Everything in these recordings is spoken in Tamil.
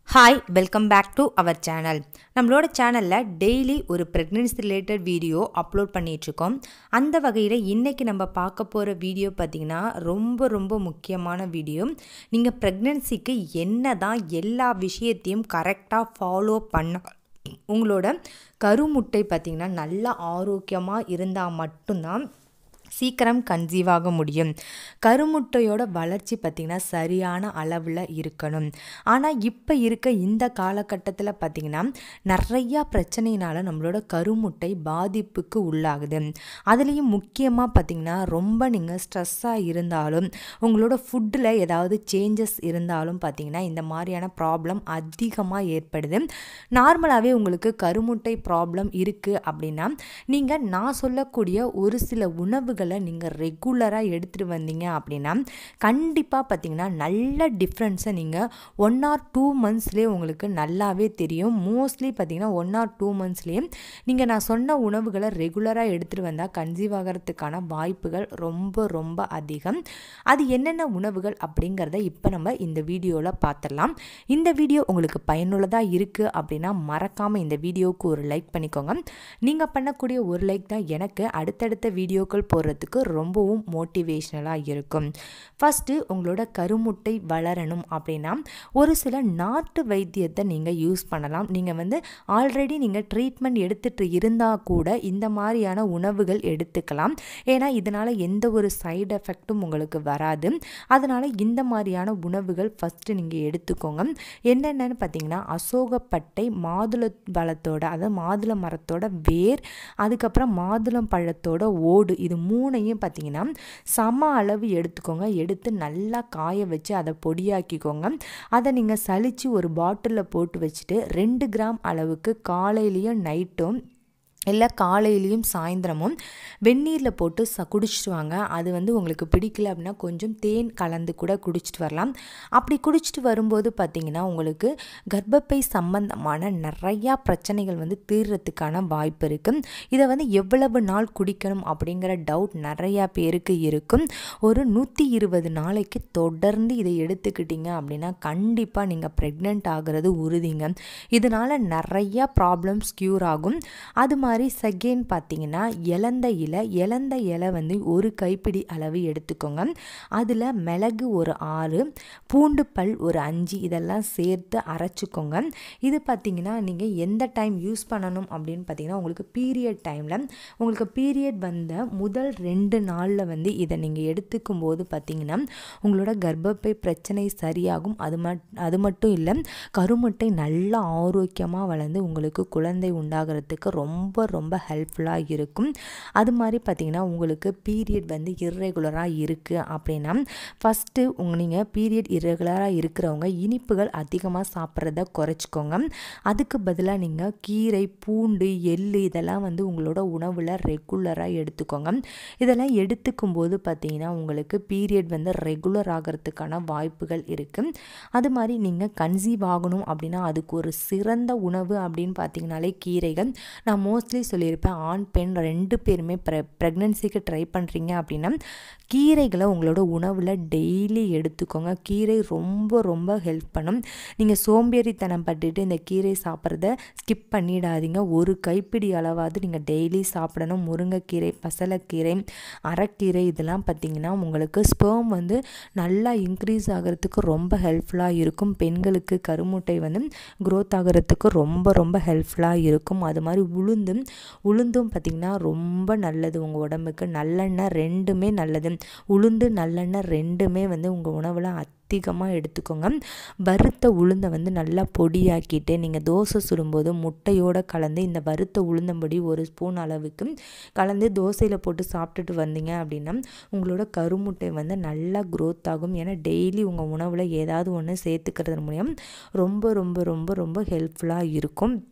hi welcome back to our channel நம்மளோட சேனலில் டெய்லி ஒரு ப்ரெக்னென்சி ரிலேட்டட் வீடியோ அப்லோட் பண்ணிகிட்ருக்கோம் அந்த வகையில் இன்றைக்கி நம்ம பார்க்க போகிற வீடியோ பார்த்திங்கன்னா ரொம்ப ரொம்ப முக்கியமான வீடியோ நீங்கள் ப்ரெக்னென்சிக்கு என்ன தான் எல்லா விஷயத்தையும் கரெக்டாக ஃபாலோ பண்ண உங்களோட கருமுட்டை பார்த்திங்கன்னா நல்ல ஆரோக்கியமாக இருந்தால் மட்டும்தான் சீக்கிரம் கன்சீவ் ஆக முடியும் கருமுட்டையோட வளர்ச்சி பார்த்திங்கன்னா சரியான அளவில் இருக்கணும் ஆனால் இப்போ இருக்க இந்த காலகட்டத்தில் பார்த்திங்கன்னா நிறையா பிரச்சனையினால் நம்மளோட கருமுட்டை பாதிப்புக்கு உள்ளாகுது அதுலேயும் முக்கியமாக பார்த்திங்கன்னா ரொம்ப நீங்கள் ஸ்ட்ரெஸ்ஸாக இருந்தாலும் உங்களோட ஃபுட்டில் ஏதாவது சேஞ்சஸ் இருந்தாலும் பார்த்திங்கன்னா இந்த மாதிரியான ப்ராப்ளம் அதிகமாக ஏற்படுது நார்மலாகவே உங்களுக்கு கருமுட்டை ப்ராப்ளம் இருக்குது அப்படின்னா நீங்கள் நான் சொல்லக்கூடிய ஒரு சில உணவுகள் உணவுகளை நீங்கள் ரெகுலராக எடுத்துகிட்டு வந்தீங்க அப்படின்னா கண்டிப்பாக பார்த்தீங்கன்னா நல்ல டிஃப்ரென்ஸை நீங்கள் ஒன் ஆர் டூ மந்த்ஸ்லேயே உங்களுக்கு நல்லாவே தெரியும் மோஸ்ட்லி பார்த்தீங்கன்னா ஒன் ஆர் டூ மந்த்ஸ்லேயே நீங்கள் நான் சொன்ன உணவுகளை ரெகுலராக எடுத்துகிட்டு வந்தால் கன்சீவ் ஆகிறதுக்கான வாய்ப்புகள் ரொம்ப ரொம்ப அதிகம் அது என்னென்ன உணவுகள் அப்படிங்கிறத இப்போ நம்ம இந்த வீடியோவில் பார்த்துடலாம் இந்த வீடியோ உங்களுக்கு பயனுள்ளதாக இருக்குது அப்படின்னா மறக்காமல் இந்த வீடியோவுக்கு ஒரு லைக் பண்ணிக்கோங்க நீங்கள் பண்ணக்கூடிய ஒரு லைக் தான் எனக்கு அடுத்தடுத்த வீடியோக்கள் போடுற போகிறதுக்கு ரொம்பவும் மோட்டிவேஷ்னலாக இருக்கும் ஃபஸ்ட்டு உங்களோட கருமுட்டை வளரணும் அப்படின்னா ஒரு சில நாட்டு வைத்தியத்தை நீங்கள் யூஸ் பண்ணலாம் நீங்கள் வந்து ஆல்ரெடி நீங்கள் ட்ரீட்மெண்ட் எடுத்துகிட்டு இருந்தால் கூட இந்த மாதிரியான உணவுகள் எடுத்துக்கலாம் ஏன்னா இதனால் எந்த ஒரு சைடு எஃபெக்ட்டும் உங்களுக்கு வராது அதனால் இந்த மாதிரியான உணவுகள் ஃபஸ்ட்டு நீங்கள் எடுத்துக்கோங்க என்னென்னு பார்த்தீங்கன்னா அசோகப்பட்டை மாதுளை பழத்தோட அதாவது மாதுளை மரத்தோட வேர் அதுக்கப்புறம் மாதுளம் பழத்தோட ஓடு இது மூணையும் பார்த்தீங்கன்னா சம அளவு எடுத்துக்கோங்க எடுத்து நல்லா காய வச்சு அதை பொடியாக்கிக்கோங்க அதை நீங்கள் சலித்து ஒரு பாட்டிலில் போட்டு வச்சுட்டு ரெண்டு கிராம் அளவுக்கு காலையிலையும் நைட்டும் இல்லை காலையிலையும் சாயந்தரமும் வெந்நீரில் போட்டு ச குடிச்சிட்டு வாங்க அது வந்து உங்களுக்கு பிடிக்கல அப்படின்னா கொஞ்சம் தேன் கலந்து கூட குடிச்சிட்டு வரலாம் அப்படி குடிச்சிட்டு வரும்போது பார்த்திங்கன்னா உங்களுக்கு கர்ப்பப்பை சம்பந்தமான நிறையா பிரச்சனைகள் வந்து தீர்றதுக்கான வாய்ப்பு இருக்குது இதை வந்து எவ்வளவு நாள் குடிக்கணும் அப்படிங்கிற டவுட் நிறையா பேருக்கு இருக்கும் ஒரு நூற்றி இருபது நாளைக்கு தொடர்ந்து இதை எடுத்துக்கிட்டீங்க அப்படின்னா கண்டிப்பாக நீங்கள் ப்ரெக்னென்ட் ஆகிறது உறுதிங்க இதனால் நிறையா ப்ராப்ளம்ஸ் க்யூர் ஆகும் அது மாதிரி மாதிரி செகண்ட் பார்த்தீங்கன்னா இலந்த இலை இலந்த இலை வந்து ஒரு கைப்பிடி அளவு எடுத்துக்கோங்க அதில் மிளகு ஒரு ஆறு பூண்டு பல் ஒரு அஞ்சு இதெல்லாம் சேர்த்து அரைச்சிக்கோங்க இது பார்த்தீங்கன்னா நீங்கள் எந்த டைம் யூஸ் பண்ணணும் அப்படின்னு பார்த்தீங்கன்னா உங்களுக்கு பீரியட் டைமில் உங்களுக்கு பீரியட் வந்த முதல் ரெண்டு நாளில் வந்து இதை நீங்கள் எடுத்துக்கும் போது பார்த்தீங்கன்னா உங்களோட கர்ப்பப்பை பிரச்சனை சரியாகும் அது மட் அது மட்டும் இல்லை கருமுட்டை நல்லா ஆரோக்கியமாக வளர்ந்து உங்களுக்கு குழந்தை உண்டாகிறதுக்கு ரொம்ப ரொம்ப ஹெல்ப்ஃபுல்லாக இருக்கும் அது மாதிரி பார்த்திங்கன்னா உங்களுக்கு பீரியட் வந்து இர்ரெகுலராக இருக்குது அப்படின்னா ஃபஸ்ட்டு உங்க நீங்கள் பீரியட் இர்ரெகுலராக இருக்கிறவங்க இனிப்புகள் அதிகமாக சாப்பிட்றத குறைச்சிக்கோங்க அதுக்கு பதிலாக நீங்கள் கீரை பூண்டு எள்ளு இதெல்லாம் வந்து உங்களோட உணவில் ரெகுலராக எடுத்துக்கோங்க இதெல்லாம் எடுத்துக்கும் போது பார்த்திங்கன்னா உங்களுக்கு பீரியட் வந்து ரெகுலர் ஆகிறதுக்கான வாய்ப்புகள் இருக்குது அது மாதிரி நீங்கள் கன்சீவ் ஆகணும் அப்படின்னா அதுக்கு ஒரு சிறந்த உணவு அப்படின்னு பார்த்தீங்கனாலே கீரைகள் நான் மோஸ்ட்லி மோஸ்ட்லி சொல்லியிருப்பேன் ஆண் பெண் ரெண்டு பேருமே ப்ரெ ப்ரெக்னென்சிக்கு ட்ரை பண்ணுறீங்க அப்படின்னா கீரைகளை உங்களோட உணவில் டெய்லி எடுத்துக்கோங்க கீரை ரொம்ப ரொம்ப ஹெல்ப் பண்ணும் நீங்கள் சோம்பேறித்தனம் பட்டுட்டு இந்த கீரை சாப்பிட்றத ஸ்கிப் பண்ணிடாதீங்க ஒரு கைப்பிடி அளவாவது நீங்கள் டெய்லி சாப்பிடணும் முருங்கைக்கீரை பசலைக்கீரை அரைக்கீரை இதெல்லாம் பார்த்திங்கன்னா உங்களுக்கு ஸ்பேம் வந்து நல்லா இன்க்ரீஸ் ஆகிறதுக்கு ரொம்ப ஹெல்ப்ஃபுல்லாக இருக்கும் பெண்களுக்கு கருமுட்டை வந்து க்ரோத் ஆகிறதுக்கு ரொம்ப ரொம்ப ஹெல்ப்ஃபுல்லாக இருக்கும் அது மாதிரி உளுந்து உளுந்தும் பார்த்திங்கன்னா ரொம்ப நல்லது உங்கள் உடம்புக்கு நல்லெண்ணெய் ரெண்டுமே நல்லது உளுந்து நல்லெண்ணெய் ரெண்டுமே வந்து உங்கள் உணவில் அதிகமாக எடுத்துக்கோங்க வறுத்த உளுந்தை வந்து நல்லா பொடியாக்கிட்டு நீங்கள் தோசை சுடும்போது முட்டையோடு கலந்து இந்த வறுத்த உளுந்தம்பொடி ஒரு ஸ்பூன் அளவுக்கு கலந்து தோசையில் போட்டு சாப்பிட்டுட்டு வந்தீங்க அப்படின்னா உங்களோட கருமுட்டை வந்து நல்லா க்ரோத் ஆகும் ஏன்னா டெய்லி உங்கள் உணவில் ஏதாவது ஒன்று சேர்த்துக்கிறது மூலியம் ரொம்ப ரொம்ப ரொம்ப ரொம்ப ஹெல்ப்ஃபுல்லாக இருக்கும்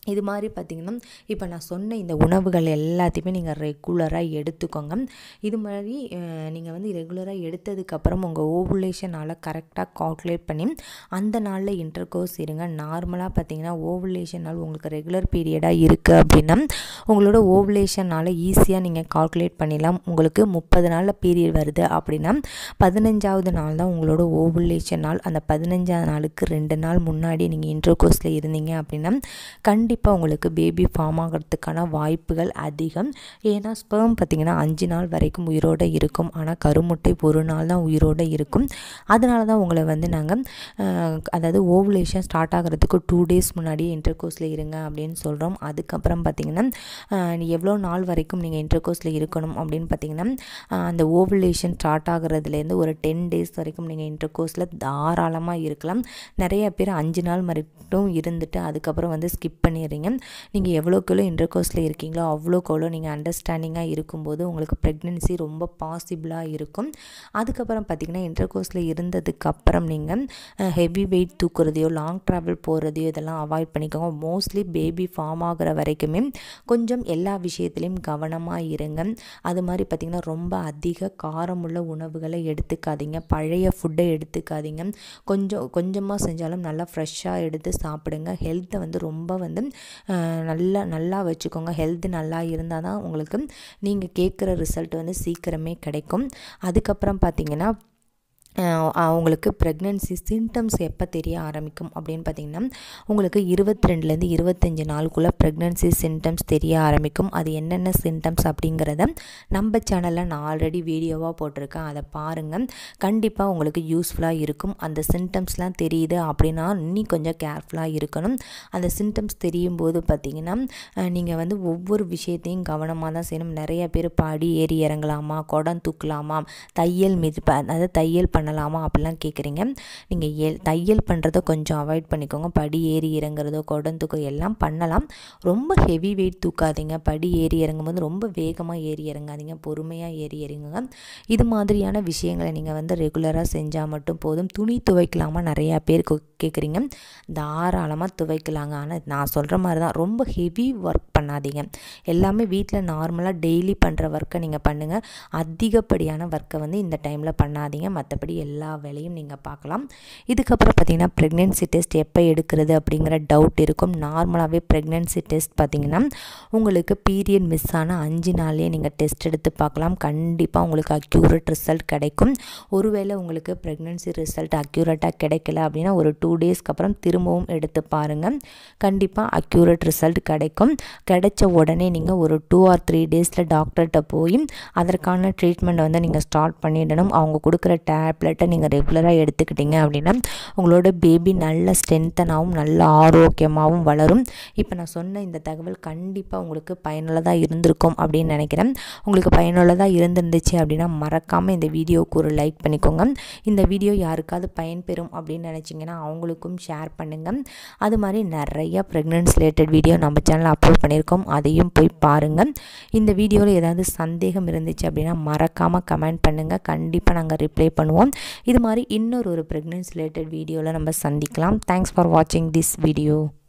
இது மாதிரி பார்த்திங்கன்னா இப்போ நான் சொன்ன இந்த உணவுகள் எல்லாத்தையுமே நீங்கள் ரெகுலராக எடுத்துக்கோங்க இது மாதிரி நீங்கள் வந்து ரெகுலராக எடுத்ததுக்கப்புறம் உங்கள் ஓவுலேஷனால் கரெக்டாக கால்குலேட் பண்ணி அந்த நாளில் இன்டர் கோர்ஸ் இருங்க நார்மலாக பார்த்தீங்கன்னா ஓவுலேஷன் நாள் உங்களுக்கு ரெகுலர் பீரியடாக இருக்குது அப்படின்னா உங்களோட ஓவுலேஷனால் ஈஸியாக நீங்கள் கால்குலேட் பண்ணிடலாம் உங்களுக்கு முப்பது நாளில் பீரியட் வருது அப்படின்னா பதினஞ்சாவது நாள் தான் உங்களோட ஓவுலேஷன் நாள் அந்த பதினஞ்சாவது நாளுக்கு ரெண்டு நாள் முன்னாடி நீங்கள் இன்டர் கோர்ஸில் இருந்தீங்க அப்படின்னா கண்டிப்பாக கண்டிப்பாக உங்களுக்கு பேபி ஃபார்ம் ஆகிறதுக்கான வாய்ப்புகள் அதிகம் ஏன்னா ஸ்பெர்ம் பார்த்திங்கன்னா அஞ்சு நாள் வரைக்கும் உயிரோடு இருக்கும் ஆனால் கருமுட்டை ஒரு நாள் தான் உயிரோடு இருக்கும் அதனால தான் உங்களை வந்து நாங்கள் அதாவது ஓவுலேஷன் ஸ்டார்ட் ஆகிறதுக்கு டூ டேஸ் முன்னாடியே இன்டர் கோர்ஸில் இருங்க அப்படின்னு சொல்கிறோம் அதுக்கப்புறம் பார்த்திங்கன்னா எவ்வளோ நாள் வரைக்கும் நீங்கள் இன்டர் கோர்ஸில் இருக்கணும் அப்படின்னு பார்த்திங்கன்னா அந்த ஓவுலேஷன் ஸ்டார்ட் ஆகிறதுலேருந்து ஒரு டென் டேஸ் வரைக்கும் நீங்கள் இன்டர் கோர்ஸில் தாராளமாக இருக்கலாம் நிறைய பேர் அஞ்சு நாள் மட்டும் இருந்துட்டு அதுக்கப்புறம் வந்து ஸ்கிப் பண்ணி பண்ணிடுறீங்க நீங்கள் எவ்வளோக்கெவ்வளோ இன்டர் கோர்ஸில் இருக்கீங்களோ அவ்வளோக்கு அவ்வளோ நீங்கள் அண்டர்ஸ்டாண்டிங்காக இருக்கும்போது உங்களுக்கு ப்ரெக்னென்சி ரொம்ப பாசிபிளாக இருக்கும் அதுக்கப்புறம் பார்த்திங்கன்னா இன்டர் கோர்ஸில் இருந்ததுக்கப்புறம் நீங்கள் ஹெவி வெயிட் தூக்குறதையோ லாங் ட்ராவல் போகிறதையோ இதெல்லாம் அவாய்ட் பண்ணிக்கோங்க மோஸ்ட்லி பேபி ஃபார்ம் ஆகிற வரைக்குமே கொஞ்சம் எல்லா விஷயத்துலேயும் கவனமாக இருங்க அது மாதிரி பார்த்திங்கன்னா ரொம்ப அதிக காரமுள்ள உணவுகளை எடுத்துக்காதீங்க பழைய ஃபுட்டை எடுத்துக்காதீங்க கொஞ்சம் கொஞ்சமாக செஞ்சாலும் நல்லா ஃப்ரெஷ்ஷாக எடுத்து சாப்பிடுங்க ஹெல்த்தை வந்து ரொம்ப வந்து நல்லா நல்லா வச்சுக்கோங்க ஹெல்த் நல்லா இருந்தால் தான் உங்களுக்கு நீங்கள் கேட்குற ரிசல்ட் வந்து சீக்கிரமே கிடைக்கும் அதுக்கப்புறம் பார்த்திங்கன்னா உங்களுக்கு ப்ரெக்னென்சி சிம்டம்ஸ் எப்போ தெரிய ஆரம்பிக்கும் அப்படின்னு பார்த்தீங்கன்னா உங்களுக்கு இருபத்தி ரெண்டுலேருந்து இருபத்தஞ்சி நாளுக்குள்ளே ப்ரெக்னென்சி சிம்டம்ஸ் தெரிய ஆரம்பிக்கும் அது என்னென்ன சிம்டம்ஸ் அப்படிங்கிறத நம்ம சேனலில் நான் ஆல்ரெடி வீடியோவாக போட்டிருக்கேன் அதை பாருங்கள் கண்டிப்பாக உங்களுக்கு யூஸ்ஃபுல்லாக இருக்கும் அந்த சிம்டம்ஸ்லாம் தெரியுது அப்படின்னா இன்னும் கொஞ்சம் கேர்ஃபுல்லாக இருக்கணும் அந்த சிம்டம்ஸ் தெரியும் போது பார்த்திங்கன்னா நீங்கள் வந்து ஒவ்வொரு விஷயத்தையும் கவனமாக தான் செய்யணும் நிறைய பேர் பாடி ஏறி இறங்கலாமா குடம் தூக்கலாமா தையல் மிதி அதாவது தையல் பண்ண பண்ணலாமா அப்படிலாம் கேட்குறீங்க நீங்கள் எல் தையல் பண்ணுறத கொஞ்சம் அவாய்ட் பண்ணிக்கோங்க படி ஏறி இறங்குறதோ குடம் தூக்கம் எல்லாம் பண்ணலாம் ரொம்ப ஹெவி வெயிட் தூக்காதீங்க படி ஏறி இறங்கும்போது ரொம்ப வேகமாக ஏறி இறங்காதீங்க பொறுமையாக ஏறி இறங்குங்க இது மாதிரியான விஷயங்களை நீங்கள் வந்து ரெகுலராக செஞ்சால் மட்டும் போதும் துணி துவைக்கலாமா நிறையா பேர் கேட்குறீங்க தாராளமாக துவைக்கலாங்க ஆனால் நான் சொல்கிற மாதிரி தான் ரொம்ப ஹெவி ஒர்க் பண்ணாதீங்க எல்லாமே வீட்டில் நார்மலாக டெய்லி பண்ணுற ஒர்க்கை நீங்கள் பண்ணுங்கள் அதிகப்படியான ஒர்க்கை வந்து இந்த டைமில் பண்ணாதீங்க மற்றபடி எல்லா வேலையும் நீங்கள் பார்க்கலாம் இதுக்கப்புறம் பார்த்திங்கன்னா ப்ரெக்னென்சி டெஸ்ட் எப்போ எடுக்கிறது அப்படிங்கிற டவுட் இருக்கும் நார்மலாகவே ப்ரெக்னென்சி டெஸ்ட் பார்த்திங்கன்னா உங்களுக்கு பீரியட் மிஸ் ஆன அஞ்சு நாள்லேயே நீங்கள் டெஸ்ட் எடுத்து பார்க்கலாம் கண்டிப்பாக உங்களுக்கு அக்யூரேட் ரிசல்ட் கிடைக்கும் ஒருவேளை உங்களுக்கு ப்ரெக்னென்சி ரிசல்ட் அக்யூரேட்டாக கிடைக்கல அப்படின்னா ஒரு டூ டேஸ்க்கு அப்புறம் திரும்பவும் எடுத்து பாருங்கள் கண்டிப்பாக அக்யூரேட் ரிசல்ட் கிடைக்கும் கிடைச்ச உடனே நீங்கள் ஒரு டூ ஆர் த்ரீ டேஸில் டாக்டர்கிட்ட போய் அதற்கான ட்ரீட்மெண்ட் வந்து நீங்கள் ஸ்டார்ட் பண்ணிடணும் அவங்க கொடுக்குற டேப்லெட்டை நீங்கள் ரெகுலராக எடுத்துக்கிட்டீங்க அப்படின்னா உங்களோட பேபி நல்ல ஸ்ட்ரென்த்தனாகவும் நல்ல ஆரோக்கியமாகவும் வளரும் இப்போ நான் சொன்ன இந்த தகவல் கண்டிப்பாக உங்களுக்கு பயனுள்ளதாக இருந்திருக்கும் அப்படின்னு நினைக்கிறேன் உங்களுக்கு பயனுள்ளதாக இருந்திருந்துச்சு அப்படின்னா மறக்காமல் இந்த வீடியோவுக்கு ஒரு லைக் பண்ணிக்கோங்க இந்த வீடியோ யாருக்காவது பயன்பெறும் அப்படின்னு நினச்சிங்கன்னா அவங்களுக்கும் ஷேர் பண்ணுங்கள் அது மாதிரி நிறைய ப்ரெக்னென்ஸ் ரிலேட்டட் வீடியோ நம்ம சேனலில் அப்லோட் பண்ணியிருக்கோம் அதையும் போய் பாருங்கள் இந்த வீடியோவில் ஏதாவது சந்தேகம் இருந்துச்சு அப்படின்னா மறக்காமல் கமெண்ட் பண்ணுங்கள் கண்டிப்பாக நாங்கள் ரிப்ளை பண்ணுவோம் இது மாதிரி இன்னொரு ஒரு ப்ரெக்னென்ஸ் ரிலேட்டட் வீடியோவில் நம்ம சந்திக்கலாம் தேங்க்ஸ் ஃபார் வாட்சிங் திஸ் வீடியோ